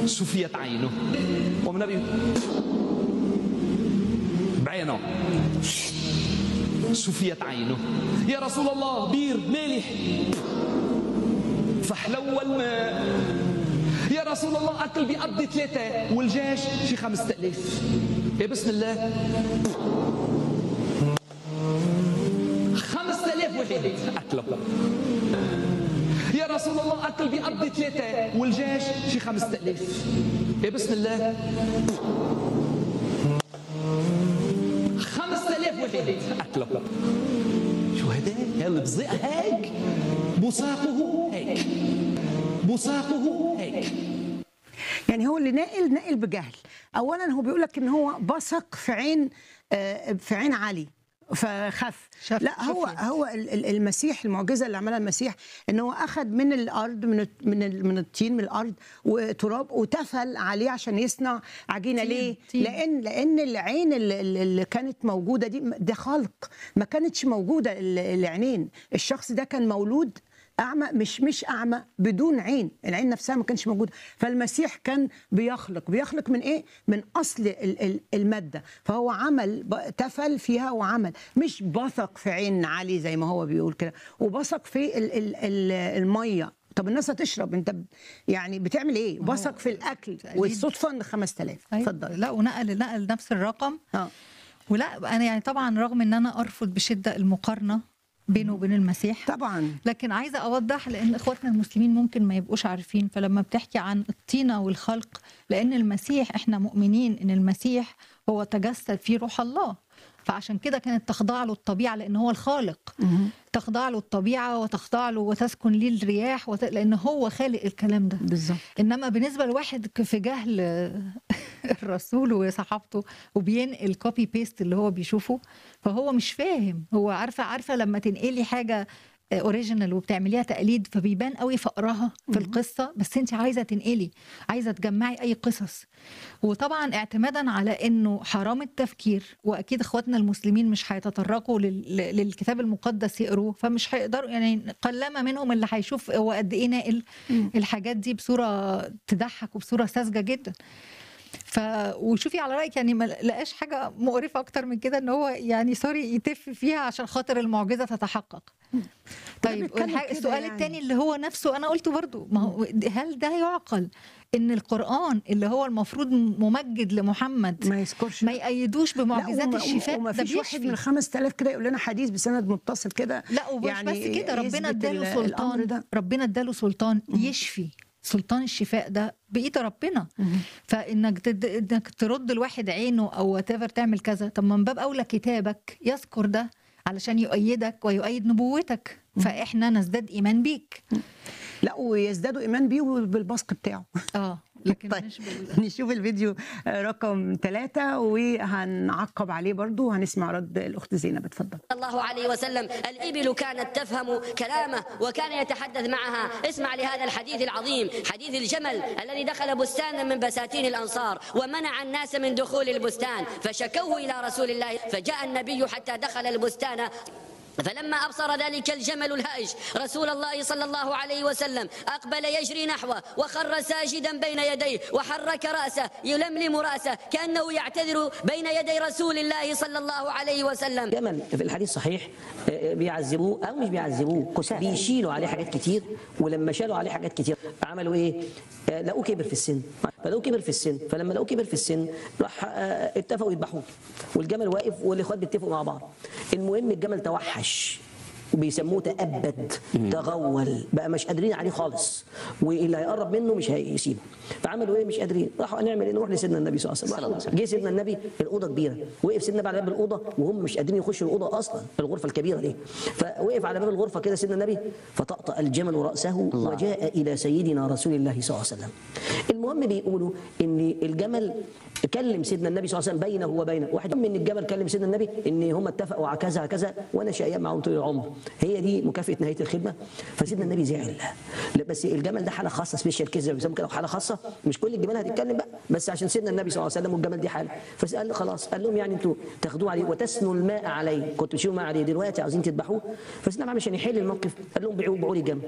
سفيت عينه والنبي بعينه سفيت عينه يا رسول الله بير مالح فحلو الماء يا رسول الله أكل بيقضي ثلاثة والجيش شي خمسة آلاف يا بسم الله خمسة آلاف واحد أكله يا رسول الله أكل بيقضي ثلاثة والجيش شي خمسة آلاف يا بسم الله خمسة آلاف واحد أكله شو هذا؟ يلا بزيق هيك بصاقه هيك بصاقه هيك يعني هو اللي ناقل ناقل بجهل اولا هو بيقول لك ان هو بصق في عين آه، في عين علي فخف شاف- لا هو شفيت. هو ال- ال- المسيح المعجزه اللي عملها المسيح ان هو اخذ من الارض من الت- من ال- من الطين من الارض وتراب وتفل عليه عشان يصنع عجينه طين- ليه؟ طين. لان لان العين اللي, اللي كانت موجوده دي ده خلق ما كانتش موجوده ال- العينين الشخص ده كان مولود اعمى مش مش اعمى بدون عين العين نفسها ما كانش موجوده فالمسيح كان بيخلق بيخلق من ايه من اصل ال- ال- الماده فهو عمل ب- تفل فيها وعمل مش بثق في عين علي زي ما هو بيقول كده وبثق في ال ال ال الميه طب الناس هتشرب انت ب- يعني بتعمل ايه بثق في الاكل تقليد. والصدفه ان 5000 أيوة. اتفضل لا ونقل نقل نفس الرقم اه ولا انا يعني طبعا رغم ان انا ارفض بشده المقارنه بينه وبين المسيح طبعا لكن عايزه اوضح لان اخواتنا المسلمين ممكن ما يبقوش عارفين فلما بتحكي عن الطينه والخلق لان المسيح احنا مؤمنين ان المسيح هو تجسد فيه روح الله فعشان كده كانت تخضع له الطبيعه لان هو الخالق تخضع له الطبيعه وتخضع له وتسكن ليه الرياح وت... لان هو خالق الكلام ده بالظبط انما بالنسبه لواحد ك- في جهل الرسول وصحابته وبينقل كوبي بيست اللي هو بيشوفه فهو مش فاهم هو عارفه عارفه لما تنقلي حاجه اوريجينال وبتعمليها تقليد فبيبان قوي فقرها في القصه بس انت عايزه تنقلي عايزه تجمعي اي قصص وطبعا اعتمادا على انه حرام التفكير واكيد اخواتنا المسلمين مش هيتطرقوا لل- للكتاب المقدس يقروه فمش هيقدروا يعني قلما منهم اللي هيشوف هو قد ايه ناقل الحاجات دي بصوره تضحك وبصوره ساذجه جدا ف وشوفي على رايك يعني ما لقاش حاجه مقرفه اكتر من كده ان هو يعني سوري يتف فيها عشان خاطر المعجزه تتحقق طيب بنتكلم والحاجة كده السؤال يعني. الثاني اللي هو نفسه انا قلته برضو ما هو هل ده يعقل ان القران اللي هو المفروض ممجد لمحمد ما يذكرش ما يأيدوش بمعجزات وما- الشفاء وما ده فيش واحد بيشفي من 5000 كده يقول لنا حديث بسند متصل كده لا ومش يعني بس كده ربنا يثبت اداله ال- الأمر سلطان ده. ربنا اداله سلطان يشفي سلطان الشفاء ده بايد ربنا فانك تد... انك ترد الواحد عينه او وات تعمل كذا طب ما من باب اولى كتابك يذكر ده علشان يؤيدك ويؤيد نبوتك فاحنا نزداد ايمان بيك لا ويزدادوا ايمان بيه وبالبصق بتاعه اه لكن طيب مش بال... نشوف الفيديو رقم ثلاثة وهنعقب عليه برضو وهنسمع رد الأخت زينب اتفضل صلى الله عليه وسلم الإبل كانت تفهم كلامه وكان يتحدث معها اسمع لهذا الحديث العظيم حديث الجمل الذي دخل بستانا من بساتين الأنصار ومنع الناس من دخول البستان فشكوه إلى رسول الله فجاء النبي حتى دخل البستان فلما أبصر ذلك الجمل الهائج رسول الله صلى الله عليه وسلم أقبل يجري نحوه وخر ساجدا بين يديه وحرك رأسه يلملم رأسه كأنه يعتذر بين يدي رسول الله صلى الله عليه وسلم جمل في الحديث صحيح آه، بيعذبوه او مش بيعذبوه بيشيلوا عليه حاجات كتير ولما شالوا عليه حاجات كتير عملوا ايه؟ آه، لقوه كبر في السن فلقوه كبر في السن فلما لقوه كبر في السن راح آه، اتفقوا يذبحوه والجمل واقف والاخوات بيتفقوا مع بعض المهم الجمل توحش وبيسموه تأبد تغول بقى مش قادرين عليه خالص واللي هيقرب منه مش هيسيبه فعملوا ايه مش قادرين راحوا نعمل ايه نروح لسيدنا النبي صلى الله عليه وسلم جه سيدنا النبي الاوضه كبيره وقف سيدنا النبي على باب الاوضه وهم مش قادرين يخشوا الاوضه اصلا الغرفه الكبيره دي فوقف على باب الغرفه كده سيدنا النبي فطأطأ الجمل راسه وجاء الى سيدنا رسول الله صلى الله عليه وسلم المهم بيقولوا ان الجمل كلم سيدنا النبي صلى الله عليه وسلم بينه وبينه واحد من الجبل كلم سيدنا النبي ان هم اتفقوا على كذا كذا وانا شقيان معاهم طول العمر هي دي مكافاه نهايه الخدمه فسيدنا النبي زعل لا بس الجمل ده حاله خاصه سبيشال كده بيسموه كده حاله خاصه مش كل الجمال هتتكلم بقى بس عشان سيدنا النبي صلى الله عليه وسلم والجمل دي حاله فقال خلاص قال لهم يعني انتوا تاخدوه عليه وتسنوا الماء عليه كنتوا تشيلوا ماء عليه دلوقتي عاوزين تذبحوه فسيدنا النبي عشان يحل الموقف قال لهم بيعوا بيعوا لي جمل